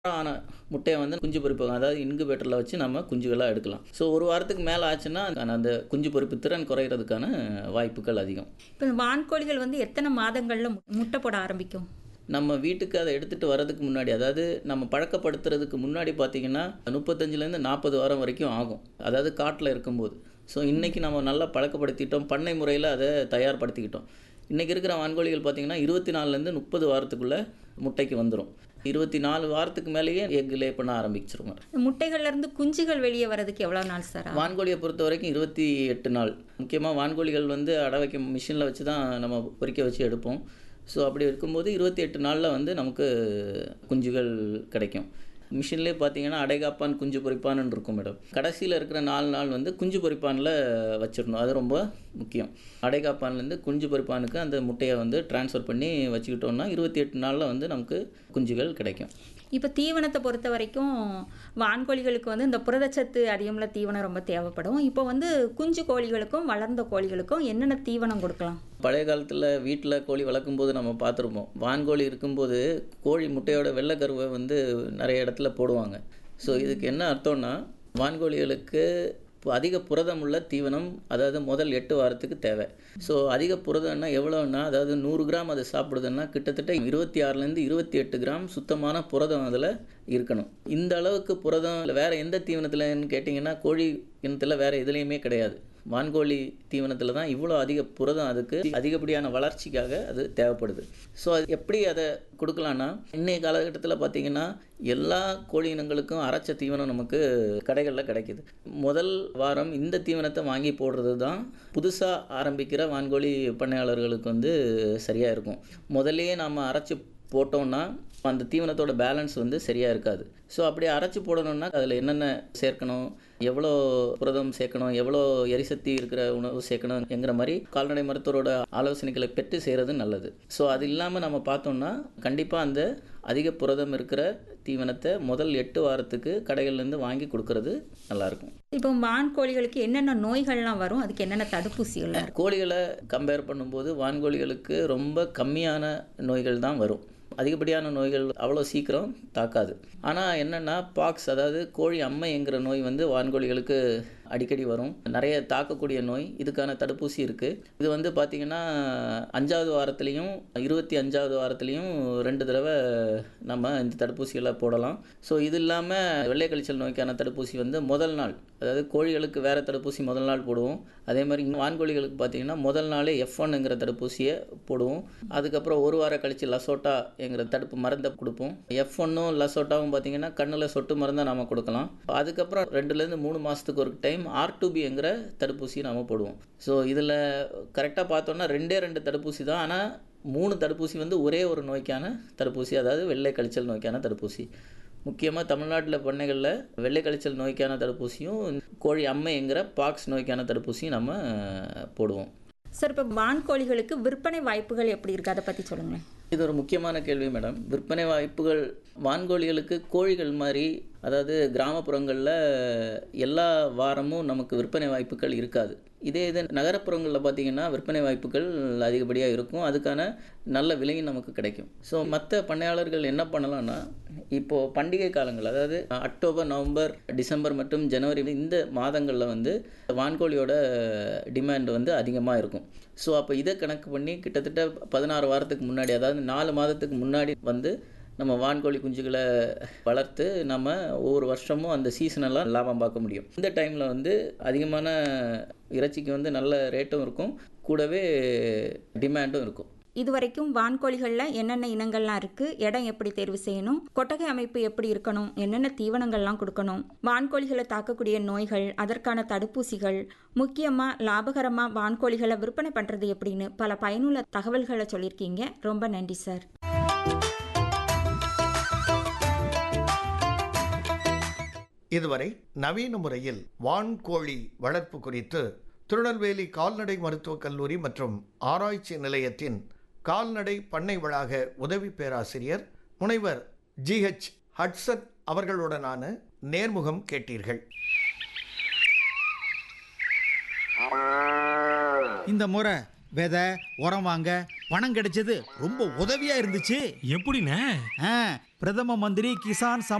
ஆன முட்டையை வந்து குஞ்சு பொரிப்பாங்க அதாவது இன்குபேட்டரில் வச்சு நம்ம குஞ்சுகளாக எடுக்கலாம் ஸோ ஒரு வாரத்துக்கு மேலே ஆச்சுன்னா அந்த குஞ்சு பொரிப்பு திறன் குறையிறதுக்கான வாய்ப்புகள் அதிகம் இப்போ வான்கோழிகள் வந்து எத்தனை மாதங்களில் முட்டை போட ஆரம்பிக்கும் நம்ம வீட்டுக்கு அதை எடுத்துகிட்டு வரதுக்கு முன்னாடி அதாவது நம்ம பழக்கப்படுத்துறதுக்கு முன்னாடி பார்த்தீங்கன்னா முப்பத்தஞ்சுலேருந்து நாற்பது வாரம் வரைக்கும் ஆகும் அதாவது காட்டில் இருக்கும்போது ஸோ இன்றைக்கி நம்ம நல்லா பழக்கப்படுத்திட்டோம் பண்ணை முறையில் அதை தயார்படுத்திக்கிட்டோம் இன்றைக்கி இருக்கிற வான்கோழிகள் பார்த்தீங்கன்னா இருபத்தி நாலுலேருந்து முப்பது வாரத்துக்குள்ளே முட்டைக்கு வந்துடும் இருபத்தி நாலு வாரத்துக்கு மேலேயே எக் லே பண்ண ஆரம்பிச்சிருங்க முட்டைகள்ல இருந்து குஞ்சுகள் வெளியே வர்றதுக்கு எவ்வளோ நாள் சார் ஆகும்? வான்கோழியை பொறுத்த வரைக்கும் இருபத்தி எட்டு நாள் முக்கியமாக வான்கோழிகள் வந்து அடை வைக்க மிஷினில் வச்சு தான் நம்ம பொரிக்க வச்சு எடுப்போம் ஸோ அப்படி இருக்கும்போது இருபத்தி எட்டு நாளில் வந்து நமக்கு குஞ்சுகள் கிடைக்கும் மிஷின்லேயே பார்த்தீங்கன்னா அடைகாப்பான் குஞ்சு பொரிப்பான்னு இருக்கும் மேடம் கடைசியில் இருக்கிற நாலு நாள் வந்து குஞ்சு பொரிப்பானில் வச்சிடணும் அது ரொம்ப முக்கியம் அடைகாப்பான்லேருந்து குஞ்சு பொரிப்பானுக்கு அந்த முட்டையை வந்து ட்ரான்ஸ்ஃபர் பண்ணி வச்சுக்கிட்டோம்னா இருபத்தி எட்டு நாளில் வந்து நமக்கு குஞ்சுகள் கிடைக்கும் இப்போ தீவனத்தை பொறுத்த வரைக்கும் வான்கோழிகளுக்கு வந்து இந்த புரதச்சத்து அதிகமுள்ள தீவனம் ரொம்ப தேவைப்படும் இப்போ வந்து குஞ்சு கோழிகளுக்கும் வளர்ந்த கோழிகளுக்கும் என்னென்ன தீவனம் கொடுக்கலாம் பழைய காலத்தில் வீட்டில் கோழி வளர்க்கும் போது நம்ம பார்த்துருப்போம் வான்கோழி இருக்கும்போது கோழி முட்டையோட வெள்ளைக்கருவை வந்து நிறைய இடத்துல போடுவாங்க ஸோ இதுக்கு என்ன அர்த்தம்னா வான்கோழிகளுக்கு இப்போ அதிக புரதம் உள்ள தீவனம் அதாவது முதல் எட்டு வாரத்துக்கு தேவை ஸோ அதிக புரதம்னா எவ்வளோன்னா அதாவது நூறு கிராம் அது சாப்பிடுதுன்னா கிட்டத்தட்ட இருபத்தி ஆறுலேருந்து இருபத்தி எட்டு கிராம் சுத்தமான புரதம் அதில் இருக்கணும் இந்த அளவுக்கு புரதம் இல்லை வேறு எந்த தீவனத்துலன்னு கேட்டிங்கன்னா கோழி இனத்தில் வேறு எதுலேயுமே கிடையாது வான்கோழி தீவனத்தில் தான் இவ்வளோ அதிக புரதம் அதுக்கு அதிகப்படியான வளர்ச்சிக்காக அது தேவைப்படுது ஸோ அது எப்படி அதை கொடுக்கலான்னா இன்றைய காலகட்டத்தில் பார்த்தீங்கன்னா எல்லா கோழி இனங்களுக்கும் அரைச்ச தீவனம் நமக்கு கடைகளில் கிடைக்குது முதல் வாரம் இந்த தீவனத்தை வாங்கி போடுறது தான் புதுசாக ஆரம்பிக்கிற வான்கோழி பண்ணையாளர்களுக்கு வந்து சரியாக இருக்கும் முதல்லயே நாம் அரைச்சி போட்டோம்னா அந்த தீவனத்தோட பேலன்ஸ் வந்து சரியாக இருக்காது ஸோ அப்படி அரைச்சி போடணும்னா அதில் என்னென்ன சேர்க்கணும் எவ்வளோ புரதம் சேர்க்கணும் எவ்வளோ எரிசக்தி இருக்கிற உணவு சேர்க்கணும் என்கிற மாதிரி கால்நடை மருத்துவரோட ஆலோசனைகளை பெற்று செய்கிறது நல்லது ஸோ அது இல்லாமல் நம்ம பார்த்தோம்னா கண்டிப்பாக அந்த அதிக புரதம் இருக்கிற தீவனத்தை முதல் எட்டு வாரத்துக்கு கடைகள்லேருந்து வாங்கி கொடுக்கறது நல்லாயிருக்கும் இப்போ வான்கோழிகளுக்கு என்னென்ன நோய்கள்லாம் வரும் அதுக்கு என்னென்ன தடுப்பூசிகள்லாம் இருக்கும் கோழிகளை கம்பேர் பண்ணும்போது வான்கோழிகளுக்கு ரொம்ப கம்மியான நோய்கள் தான் வரும் அதிகப்படியான நோய்கள் அவ்வளோ சீக்கிரம் தாக்காது ஆனால் என்னென்னா பாக்ஸ் அதாவது கோழி அம்மைங்கிற நோய் வந்து வான்கோழிகளுக்கு அடிக்கடி வரும் நிறைய தாக்கக்கூடிய நோய் இதுக்கான தடுப்பூசி இருக்குது இது வந்து பார்த்திங்கன்னா அஞ்சாவது வாரத்துலேயும் இருபத்தி அஞ்சாவது வாரத்துலேயும் ரெண்டு தடவை நம்ம இந்த தடுப்பூசிகளை போடலாம் ஸோ இது இல்லாமல் வெள்ளை கழிச்சல் நோய்க்கான தடுப்பூசி வந்து முதல் நாள் அதாவது கோழிகளுக்கு வேறு தடுப்பூசி முதல் நாள் போடுவோம் அதே மாதிரி வான்கோழிகளுக்கு பார்த்தீங்கன்னா முதல் நாளே எஃப் ஒன்னுங்கிற தடுப்பூசியை போடுவோம் அதுக்கப்புறம் ஒரு வாரம் கழித்து லசோட்டா என்கிற தடுப்பு மருந்தை கொடுப்போம் எஃப் ஒன்னும் லசோட்டாவும் பார்த்தீங்கன்னா கண்ணில் சொட்டு மருந்தை நாம் கொடுக்கலாம் அதுக்கப்புறம் ரெண்டுலேருந்து மூணு மாதத்துக்கு ஒரு டைம் ஆர் என்கிற தடுப்பூசி நாம் போடுவோம் ஸோ இதில் கரெக்டாக பார்த்தோன்னா ரெண்டே ரெண்டு தடுப்பூசி தான் ஆனால் மூணு தடுப்பூசி வந்து ஒரே ஒரு நோய்க்கான தடுப்பூசி அதாவது வெள்ளை கழிச்சல் நோய்க்கான தடுப்பூசி முக்கியமாக தமிழ்நாட்டில் பண்ணைகளில் வெள்ளை கழிச்சல் நோய்க்கான தடுப்பூசியும் கோழி அம்மைங்கிற பாக்ஸ் நோய்க்கான தடுப்பூசியும் நம்ம போடுவோம் சார் இப்போ வான்கோழிகளுக்கு விற்பனை வாய்ப்புகள் எப்படி இருக்குது அதை பற்றி சொல்லுங்களேன் இது ஒரு முக்கியமான கேள்வி மேடம் விற்பனை வாய்ப்புகள் வான்கோழிகளுக்கு கோழிகள் மாதிரி அதாவது கிராமப்புறங்களில் எல்லா வாரமும் நமக்கு விற்பனை வாய்ப்புகள் இருக்காது இதே இது நகரப்புறங்களில் பார்த்திங்கன்னா விற்பனை வாய்ப்புகள் அதிகப்படியாக இருக்கும் அதுக்கான நல்ல விலையும் நமக்கு கிடைக்கும் ஸோ மற்ற பண்ணையாளர்கள் என்ன பண்ணலாம்னா இப்போது பண்டிகை காலங்கள் அதாவது அக்டோபர் நவம்பர் டிசம்பர் மற்றும் ஜனவரி இந்த மாதங்களில் வந்து வான்கோழியோட டிமாண்ட் வந்து அதிகமாக இருக்கும் ஸோ அப்போ இதை கணக்கு பண்ணி கிட்டத்தட்ட பதினாறு வாரத்துக்கு முன்னாடி அதாவது நாலு மாதத்துக்கு முன்னாடி வந்து நம்ம வான்கோழி குஞ்சுகளை வளர்த்து நம்ம ஒவ்வொரு வருஷமும் அந்த சீசனெல்லாம் லாபம் பார்க்க முடியும் இந்த டைமில் வந்து அதிகமான இறைச்சிக்கு வந்து நல்ல ரேட்டும் இருக்கும் கூடவே டிமாண்டும் இருக்கும் இதுவரைக்கும் வான்கோழிகளில் என்னென்ன இனங்கள்லாம் இருக்குது இடம் எப்படி தேர்வு செய்யணும் கொட்டகை அமைப்பு எப்படி இருக்கணும் என்னென்ன தீவனங்கள்லாம் கொடுக்கணும் வான்கோழிகளை தாக்கக்கூடிய நோய்கள் அதற்கான தடுப்பூசிகள் முக்கியமாக லாபகரமாக வான்கோழிகளை விற்பனை பண்ணுறது எப்படின்னு பல பயனுள்ள தகவல்களை சொல்லியிருக்கீங்க ரொம்ப நன்றி சார் இதுவரை நவீன முறையில் வான்கோழி வளர்ப்பு குறித்து திருநெல்வேலி கால்நடை மருத்துவக் கல்லூரி மற்றும் ஆராய்ச்சி நிலையத்தின் கால்நடை பண்ணை வளாக உதவி பேராசிரியர் முனைவர் ஜிஹெச் ஹட்சன் அவர்களுடனான நேர்முகம் கேட்டீர்கள் இந்த முறை விதை உரம் வாங்க பணம் கிடைச்சது ரொம்ப உதவியா இருந்துச்சு எப்படிண்ணே ஆ, பிரதம மந்திரி கிசான் சம்